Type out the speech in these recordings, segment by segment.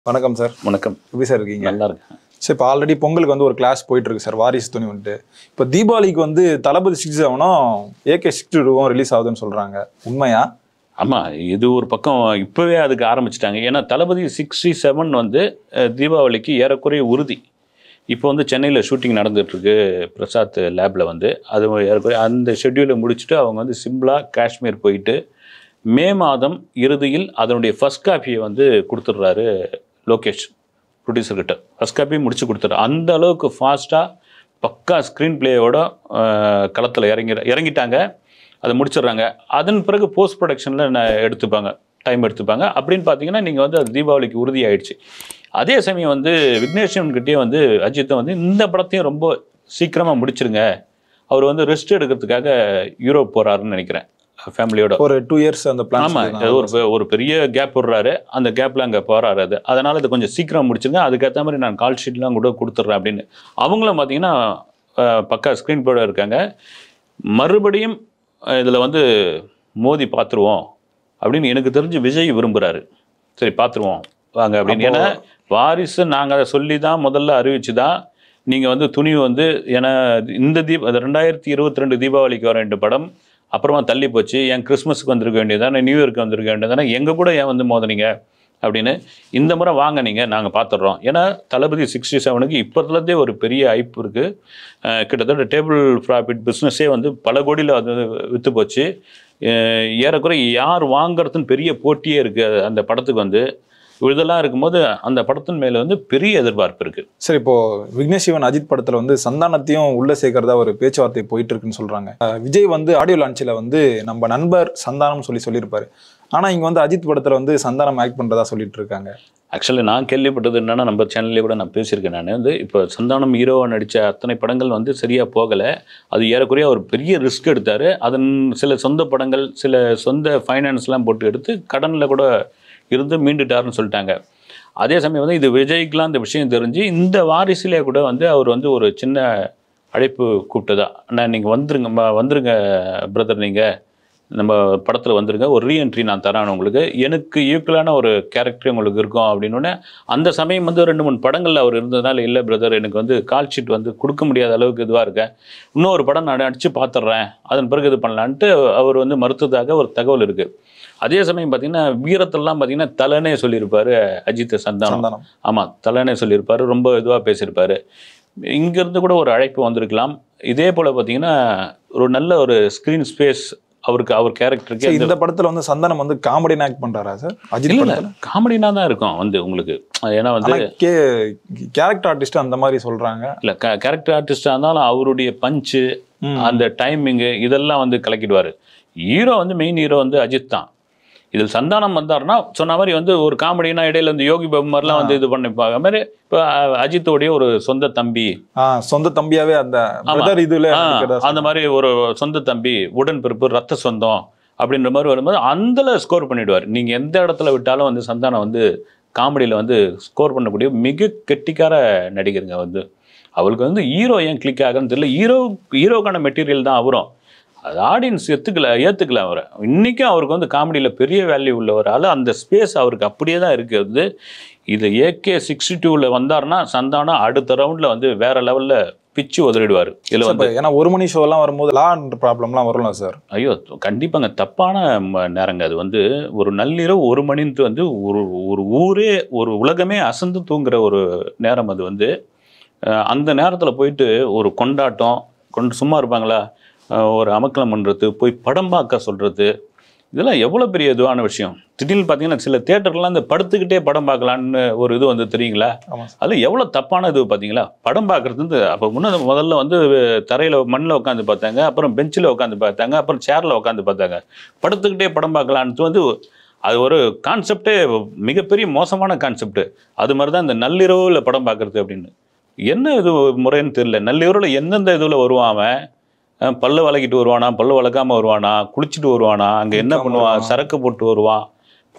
வணக்கம் சார் வணக்கம் எப்படி சார் இருக்கீங்க நல்லா இருக்கேன் சார் இப்போ ஆல்ரெடி பொங்கலுக்கு வந்து ஒரு கிளாஸ் போயிட்டு இருக்கு சார் வாரிசு துணி வந்துட்டு இப்போ தீபாவளிக்கு வந்து தளபதி சிக்ஸ் செவனும் ஏகே சிக்ஸ்டி டூவும் ரிலீஸ் ஆகுதுன்னு சொல்றாங்க உண்மையா ஆமாம் இது ஒரு பக்கம் இப்போவே அதுக்கு ஆரம்பிச்சிட்டாங்க ஏன்னா தளபதி சிக்ஸ்டி செவன் வந்து அஹ், தீபாவளிக்கு ஏறக்குறைய உறுதி இப்போ வந்து சென்னையில் ஷூட்டிங் நடந்துகிட்ருக்கு பிரசாத் லேபில் வந்து அது ஏறக்குறைய அந்த ஷெட்யூலை முடிச்சுட்டு அவங்க வந்து சிம்பிளாக காஷ்மீர் போயிட்டு மே மாதம் இறுதியில் அதனுடைய ஃபர்ஸ்ட் காப்பியை வந்து கொடுத்துட்றாரு லோகேஷ் ப்ரொடியூசர்கிட்ட ஃபர்ஸ்ட் காப்பி முடிச்சு கொடுத்துரு அந்த அளவுக்கு ஃபாஸ்ட்டாக பக்கா ஸ்க்ரீன் பிளேயோட களத்தில் இறங்கி இறங்கிட்டாங்க அதை முடிச்சிடுறாங்க அதன் பிறகு போஸ்ட் ப்ரொடக்ஷனில் எடுத்துப்பாங்க டைம் எடுத்துப்பாங்க அப்படின்னு பார்த்தீங்கன்னா நீங்கள் வந்து அது தீபாவளிக்கு உறுதி ஆயிடுச்சு அதே சமயம் வந்து விக்னேஸ்வரன்கிட்டயே வந்து அஜித்தை வந்து இந்த படத்தையும் ரொம்ப சீக்கிரமாக முடிச்சிருங்க அவர் வந்து ரெஸ்ட் எடுக்கிறதுக்காக யூரோப் போகிறாருன்னு நினைக்கிறேன் ஃபேமிலியோட ஒரு டூ இயர்ஸ் அந்த ஆமா பிளான் அது ஒரு பெ- ஒரு பெரிய கேப் விடுறாரு அந்த கேப்ல அங்க போறாரு அது அதனால இது கொஞ்சம் சீக்கிரம் முடிச்சுங்க அதுக்கேற்ற மாதிரி நான் கால் ஷீட்லாம் கூட கொடுத்துட்றேன் அப்படின்னு அவங்களும் பார்த்தீங்கன்னா அஹ், பக்கா ஸ்க்ரீன் போர்டு இருக்காங்க மறுபடியும் அஹ், இதுல வந்து மோதி பார்த்துருவோம் அப்படின்னு எனக்கு தெரிஞ்சு விஜய் விரும்புறாரு சரி பார்த்துருவோம் வாங்க அப்படின்னு ஏன்னா வாரிசு நாங்கள் அதை சொல்லி தான் முதல்ல அறிவிச்சு தான் நீங்கள் வந்து துணி வந்து ஏன்னா இந்த தீப அது ரெண்டாயிரத்தி இருபத்தி ரெண்டு தீபாவளிக்கு வர வேண்டிய படம் அப்புறமா தள்ளி போச்சு ஏன் கிறிஸ்மஸுக்கு வந்திருக்க வேண்டியதானே நியூ இயர்க்கு வந்திருக்க வேண்டியதானே எங்கள் கூட ஏன் வந்து மோதுனீங்க அப்படின்னு இந்த முறை வாங்க நீங்கள் நாங்கள் பார்த்துட்றோம் ஏன்னா தளபதி சிக்ஸ்டி செவனுக்கு இப்போத்துலேருந்தே ஒரு பெரிய ஐப்பு இருக்குது கிட்டத்தட்ட டேபிள் ப்ராஃபிட் பிஸ்னஸே வந்து பல கோடியில் அது விற்று போச்சு அஹ் ஏறக்குறைய யார் வாங்குறதுன்னு பெரிய போட்டியே இருக்குது அந்த படத்துக்கு வந்து இதெல்லாம் இருக்கும்போது அந்த படத்தின் மேலே வந்து பெரிய எதிர்பார்ப்பு இருக்குது சரி இப்போ விக்னேஷ் சிவன் அஜித் படத்துல வந்து சந்தானத்தையும் உள்ள சேர்க்கறதா ஒரு பேச்சுவார்த்தை போயிட்டு இருக்குன்னு சொல்றாங்க அஹ் விஜய் வந்து ஆடியோ லான்ச்சில் வந்து நம்ம நண்பர் சந்தானம் சொல்லி சொல்லியிருப்பாரு ஆனா இங்க வந்து அஜித் படத்துல வந்து சந்தானம் ஆக்ட் பண்றதா சொல்லிட்டு இருக்காங்க ஆக்சுவலி நான் கேள்விப்பட்டது என்னன்னா நம்ம சேனல்லே கூட நான் பேசியிருக்கேன் நான் வந்து இப்போ சந்தானம் ஹீரோவை நடித்த அத்தனை படங்கள் வந்து சரியாக போகலை அது ஏறக்குறைய ஒரு பெரிய ரிஸ்க் எடுத்தார் அதன் சில சொந்த படங்கள் சில சொந்த ஃபைனான்ஸ்லாம் போட்டு எடுத்து கடனில் கூட இருந்து மீண்டுட்டாருன்னு சொல்லிட்டாங்க அதே சமயம் வந்து இது விஜய்க்குலாம் இந்த விஷயம் தெரிஞ்சு இந்த வாரிசிலே கூட வந்து அவர் வந்து ஒரு சின்ன அழைப்பு கூப்பிட்டதா அண்ணா நீங்கள் வந்துருங்க ம- வந்துருங்க பிரதர் நீங்கள் நம்ம படத்தில் வந்துருங்க ஒரு ரீஎன்ட்ரி நான் தரேன் உங்களுக்கு எனக்கு ஈக்குவலான ஒரு கேரக்டர் உங்களுக்கு இருக்கும் அப்படின்னு அந்த சமயம் வந்து ரெண்டு மூணு படங்களில் அவர் இருந்ததுனால இல்லை பிரதர் எனக்கு வந்து கால் ஷீட் வந்து கொடுக்க முடியாத அளவுக்கு இதுவாக இருக்கேன் இன்னொரு படம் நான் அடித்து பார்த்துட்றேன் அதன் பிறகு இது பண்ணலான்ட்டு அவர் வந்து மறுத்ததாக ஒரு தகவல் இருக்குது அதே சமயம் பார்த்தீங்கன்னா வீரத்தெல்லாம் பார்த்தீங்கன்னா தலைனே சொல்லியிருப்பாரு அஜித் சந்தானம் சந்தானம் ஆமாம் தலைனே சொல்லியிருப்பாரு ரொம்ப இதுவாக பேசியிருப்பாரு இங்கேருந்து கூட ஒரு அழைப்பு வந்திருக்கலாம் இதே போல் பார்த்தீங்கன்னா ஒரு நல்ல ஒரு ஸ்க்ரீன் ஸ்பேஸ் அவருக்கு அவர் சரி, கேரக்டருக்கு இந்த படத்துல வந்து சந்தானம் வந்து காமெடின்னு ஆக்ட் பண்றாரா சார் அஜித் இல்லை படத்துல காமெடினா தான் இருக்கும் வந்து உங்களுக்கு ஏன்னா வந்து ஆனா கே கேரக்டர் ஆர்டிஸ்ட் அந்த மாதிரி சொல்றாங்க இல்லை கேரக்டர் ஆர்டிஸ்டாக இருந்தாலும் அவருடைய பஞ்சு ம். அந்த டைமிங்கு இதெல்லாம் வந்து கலக்கிடுவார் ஹீரோ வந்து மெயின் ஹீரோ வந்து அஜித் தான் இதில் சந்தானம் வந்தாருன்னா சொன்ன மாதிரி வந்து ஒரு காமெடினா இடையில இந்த யோகி பாபு மாதிரிலாம் வந்து இது பண்ணிப்பாங்க அது மாதிரி இப்போ அஜித்தோடைய ஒரு சொந்த தம்பி ஆ சொந்த தம்பியாவே அந்த பிரதர் இதுல ஆ, நடிக்கிறதா அந்த மாதிரி ஒரு சொந்த தம்பி உடன்பிறப்பு ரத்த சொந்தம் அப்படின்ற மாதிரி வரும்போது அந்தல ஸ்கோர் பண்ணிடுவார் நீங்கள் எந்த இடத்துல விட்டாலும் வந்து சந்தானம் வந்து காமெடியில் வந்து ஸ்கோர் பண்ணக்கூடிய மிக கெட்டிக்கார நடிகருங்க வந்து அவளுக்கு வந்து ஹீரோ ஏன் கிளிக் ஆகுன்னு தெரியல ஹீரோ ஹீரோக்கான மெட்டீரியல் தான் அவரும் அது ஆடியன்ஸ் ஏற்றுக்கல ஏற்றுக்கல அவரை இன்றைக்கும் அவருக்கு வந்து காமெடியில் பெரிய வேல்யூ உள்ள ஒரு ஆள் அந்த ஸ்பேஸ் அவருக்கு அப்படியே தான் இருக்குது இது ஏகே சிக்ஸ்டி டூவில் வந்தாருன்னா சந்தானம் அடுத்த ரவுண்டில் வந்து வேற லெவலில் பிச்சு உதறிடுவார் இதில் வந்து இப்ப ஏன்னா ஒரு மணி ஷோ எல்லாம் வரும்போது லா ப்ராப்ளம்லாம் வரும்ல சார் ஐயோ கண்டிப்பாங்க தப்பான ம- நேரங்க அது வந்து ஒரு நள்ளிரவு ஒரு மணின்ட்டு வந்து ஒரு ஒரு ஊரே ஒரு உலகமே அசந்து தூங்குற ஒரு நேரம் அது வந்து அஹ் அந்த நேரத்தில் போயிட்டு ஒரு கொண்டாட்டம் கொண்டு சும்மா இருப்பாங்களா அஹ் ஒரு அமக்கலம் பண்ணுறது போய் படம் பார்க்க சொல்கிறது இதெல்லாம் எவ்வளோ பெரிய இதுவான விஷயம் திடீர்னு பார்த்தீங்கன்னா சில தேட்டர்லாம் இந்த படுத்துக்கிட்டே படம் பார்க்கலான்னு ஒரு இது வந்து தெரியுங்களா ஆமா அது எவ்வளோ தப்பான இது பார்த்தீங்களா படம் பார்க்குறது வந்து அப்போ முன்ன முதல்ல வந்து தரையில் மண்ணில் உட்காந்து பார்த்தாங்க அப்புறம் பெஞ்சில் உட்காந்து பார்த்தாங்க அப்புறம் சேரில் உட்காந்து பார்த்தாங்க படுத்துக்கிட்டே படம் பார்க்கலான்ட்டு வந்து அது ஒரு கான்செப்டே மிகப்பெரிய மோசமான கான்செப்ட் அது மாதிரி தான் இந்த நள்ளிரவில் படம் பார்க்குறது அப்படின்னு என்ன இது முறைன்னு தெரியல நள்ளிரவில் எந்தெந்த இதில் வருவான் அவன் அஹ் பல்லு வளக்கிட்டு வருவானா பல்லு வளர்க்காம வருவானா குளிச்சுட்டு வருவானா அங்கே என்ன குளிக்காம பண்ணுவான் வருவானா? சரக்கு போட்டு வருவான்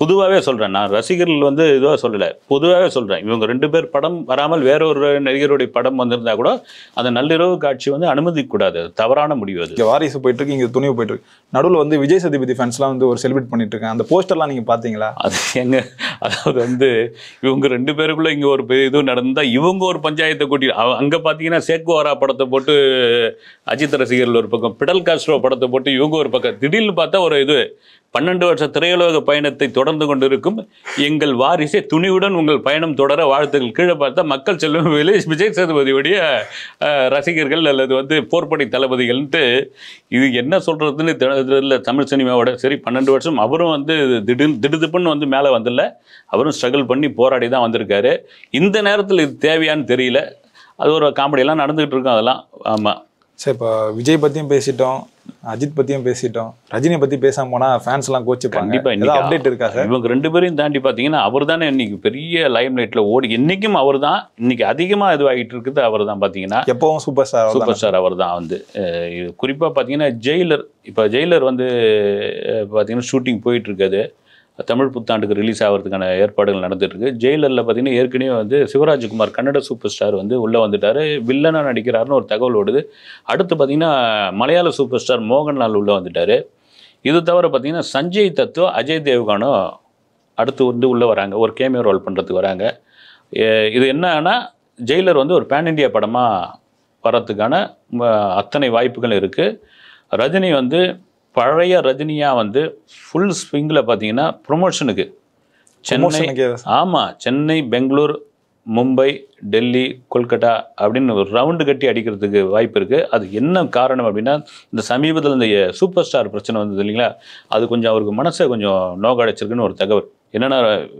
பொதுவாகவே சொல்கிறேன் நான் ரசிகர்கள் வந்து இதுவாக சொல்லலை பொதுவாகவே சொல்கிறேன் இவங்க ரெண்டு பேர் படம் வராமல் வேற ஒரு நடிகருடைய படம் வந்திருந்தா கூட அந்த நள்ளிரவு காட்சி வந்து அனுமதிக்கக்கூடாது அது தவறான முடிவு அது இங்க வாரிசு போயிட்டு இருக்கு இங்க துணிவு போயிட்டு இருக்கு நடுவுல வந்து விஜய் சதுபதி ஃபேன்ஸ்லாம் வந்து ஒரு செலிப்ரேட் பண்ணிட்டு இருக்காங்க அந்த போஸ்டர்லாம் நீங்க பாத்தீங்களா அது எங்க அதாவது வந்து இவங்க ரெண்டு பேருக்குள்ள இங்க ஒரு பெரிய இது நடந்தா இவங்க ஒரு பஞ்சாயத்தை கூட்டி அவ- அங்க பாத்தீங்கன்னா சேக்குவாரா படத்தை போட்டு அஜித் ரசிகர்கள் ஒரு பக்கம் பிடல் காஸ்ட்ரோ படத்தை போட்டு இவங்க ஒரு பக்கம் திடீர்னு பார்த்தா ஒரு இது பன்னெண்டு வருஷ திரையுலக பயணத்தை தொடர்ந்து கொண்டிருக்கும் எங்கள் வாரிசே துணிவுடன் உங்கள் பயணம் தொடர வாழ்த்துக்கள் கீழே பார்த்தா மக்கள் செல்வம் விலை- விஜய் சேதுபதியுடைய அஹ், ரசிகர்கள் அல்லது வந்து போர்ப்படை தளபதிகள்ன்ட்டு இது என்ன சொல்றதுன்னு தெரியல தமிழ் சினிமாவோட சரி பன்னெண்டு வருஷம் அவரும் வந்து திடீர் திடுதிப்புன்னு வந்து மேலே வந்துடல அவரும் ஸ்ட்ரகிள் பண்ணி போராடி தான் வந்திருக்காரு இந்த நேரத்தில் இது தேவையான்னு தெரியல அது ஒரு காமெடியெல்லாம் நடந்துகிட்டு இருக்கும் அதெல்லாம் ஆமாம் சரி இப்போ விஜய் பத்தியும் பேசிட்டோம் அஜித் பத்தியும் பேசிட்டோம் ரஜினியை பத்தி பேசாம போனா ஃபேன்ஸ் எல்லாம் கோச்சுப்பாங்க கண்டிப்பா ஏதாவது இன்னைக்கு அப்டேட் இருக்கா சார் இவங்க ரெண்டு பேரையும் தாண்டி பார்த்தீங்கன்னா அவர் தானே இன்னைக்கு பெரிய லைம் லைட்ல ஓடி இன்னைக்கும் அவர் தான் இன்னைக்கு அதிகமாக இதுவாகிட்டு இருக்குது அவர் தான் பார்த்தீங்கன்னா எப்பவும் சூப்பர் ஸ்டார் சூப்பர் ஸ்டார் அவர் தான் வந்து அஹ் இது குறிப்பாக பார்த்தீங்கன்னா ஜெயிலர் இப்போ ஜெயிலர் வந்து அஹ் பார்த்தீங்கன்னா ஷூட்டிங் போயிட்டு இருக்காது தமிழ் புத்தாண்டுக்கு ரிலீஸ் ஆகிறதுக்கான ஏற்பாடுகள் நடந்துட்டு இருக்கு ஜெயிலரில் பார்த்தீங்கன்னா ஏற்கனவே வந்து சிவராஜ்குமார் கன்னட சூப்பர் ஸ்டார் வந்து உள்ளே வந்துட்டாரு வில்லனாக நடிக்கிறாருன்னு ஒரு தகவல் ஓடுது அடுத்து பார்த்தீங்கன்னா மலையாள சூப்பர் ஸ்டார் மோகன்லால் உள்ளே வந்துட்டாரு இது தவிர பார்த்தீங்கன்னா சஞ்சய் தத்துவ அஜய் தேவ்கானும் அடுத்து வந்து உள்ளே வராங்க ஒரு கேமியோ ரோல் பண்ணுறதுக்கு வராங்க எ- இது என்னன்னா ஜெயிலர் வந்து ஒரு பேன் இண்டியா படமாக வரத்துக்கான ம, அத்தனை வாய்ப்புகள் இருக்குது ரஜினி வந்து பழைய ரஜினியாக வந்து ஃபுல் ஸ்விங்கில் பார்த்தீங்கன்னா ப்ரொமோஷனுக்கு சென்னை ப்ரொமோஷனுக்கே ஆமாம் சென்னை பெங்களூர் மும்பை டெல்லி கொல்கட்டா அப்படின்னு ஒரு ரவுண்டு கட்டி அடிக்கிறதுக்கு வாய்ப்பு இருக்குது அது என்ன காரணம் அப்படின்னா இந்த சமீபத்தில் இந்த சூப்பர் ஸ்டார் பிரச்சனை வந்தது இல்லைங்களா அது கொஞ்சம் அவருக்கு மனசை கொஞ்சம் நோக்கடைச்சிருக்குன்னு ஒரு தகவல் என்னென்னா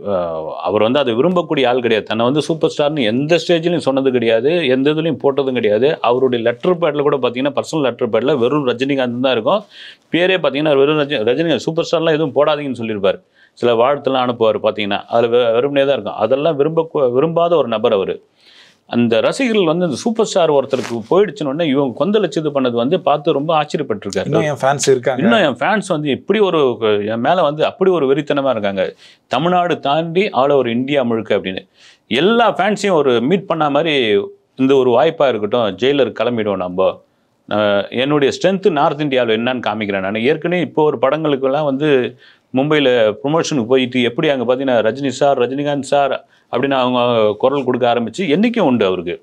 அவர் வந்து அதை விரும்பக்கூடிய ஆள் கிடையாது தன்னை வந்து சூப்பர் ஸ்டார்னு எந்த ஸ்டேஜ்லையும் சொன்னது கிடையாது எந்த இதுலையும் போட்டதும் கிடையாது அவருடைய லெட்டர் பேடில் கூட பார்த்தீங்கன்னா பர்சனல் லெட்டர் பேடில் வெறும் ரஜினிகாந்த் தான் இருக்கும் பேரே பார்த்தீங்கன்னா வெறும் ரஜினி ரஜினிகாந்த் சூப்பர் ஸ்டார்லாம் எதுவும் போடாதீங்கன்னு சொல்லியிருப்பார் சில வாழ்த்துலாம் அனுப்புவார் பார்த்தீங்கன்னா அதில் வெறுமனே தான் இருக்கும் அதெல்லாம் விரும்ப விரும்பாத ஒரு நபர் அவர் அந்த ரசிகர்கள் வந்து இந்த சூப்பர் ஸ்டார் ஒருத்தருக்கு போயிடுச்சுன்னு உடனே இவங்க கொந்தளிச்சு இது பண்ணது வந்து பார்த்து ரொம்ப ஆச்சரியப்பட்டிருக்காரு இன்னும் என் ஃபேன்ஸ் இருக்காங்க இன்னும் என் ஃபேன்ஸ் வந்து இப்படி ஒரு என் மேலே வந்து அப்படி ஒரு வெறித்தனமாக இருக்காங்க தமிழ்நாடு தாண்டி ஆல் ஓவர் இந்தியா முழுக்க அப்படின்னு எல்லா ஃபேன்ஸையும் ஒரு மீட் பண்ண மாதிரி இந்த ஒரு வாய்ப்பாக இருக்கட்டும் ஜெயிலர் கிளம்பிடுவோம் நம்ம அஹ் என்னுடைய ஸ்ட்ரென்த்து நார்த் இந்தியாவில் என்னன்னு காமிக்கிறேன் நான் ஏற்கனவே இப்போ ஒரு படங்களுக்கெல்லாம் வந்து மும்பையில் ப்ரொமோஷனுக்கு போயிட்டு எப்படி அங்கே பார்த்தீங்கன்னா ரஜினி சார் ரஜினிகாந்த் சார் அப்படின்னு அவங்க குரல் கொடுக்க ஆரம்பித்து என்றைக்கும் உண்டு அவருக்கு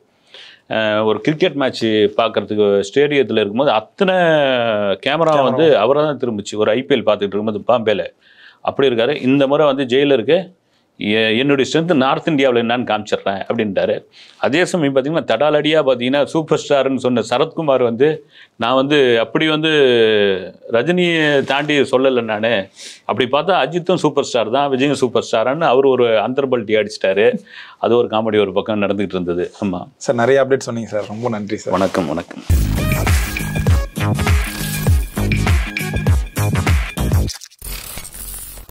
அஹ் ஒரு கிரிக்கெட் மேட்ச் பார்க்கறதுக்கு ஸ்டேடியத்தில் இருக்கும்போது அத்தனை கேமரா வந்து அவரை தான் திரும்பிச்சு ஒரு ஐபிஎல் பார்த்துட்டு இருக்கும்போது பாம்பேல அப்படி இருக்காரு இந்த முறை வந்து ஜெயிலருக்கு எ- என்னுடைய ஸ்ட்ரென்த் நார்த் இந்தியாவில் என்னன்னு காமிச்சிடுறேன் அப்படின்ட்டாரு அதே சமயம் பார்த்தீங்கன்னா தடாலடியாக பார்த்தீங்கன்னா சூப்பர் ஸ்டார்னு சொன்ன சரத்குமார் வந்து நான் வந்து அப்படி வந்து ரஜினியை தாண்டி சொல்லலை நான் அப்படி பார்த்தா அஜித்தும் சூப்பர் ஸ்டார் தான் விஜயும் சூப்பர் ஸ்டாரான்னு அவர் ஒரு அந்தர்பல்ட்டி அடிச்சிட்டாரு அது ஒரு காமெடி ஒரு பக்கம் நடந்துகிட்டு இருந்தது ஆமாம் சார் நிறைய அப்டேட் சொன்னீங்க சார் ரொம்ப நன்றி சார் வணக்கம் வணக்கம்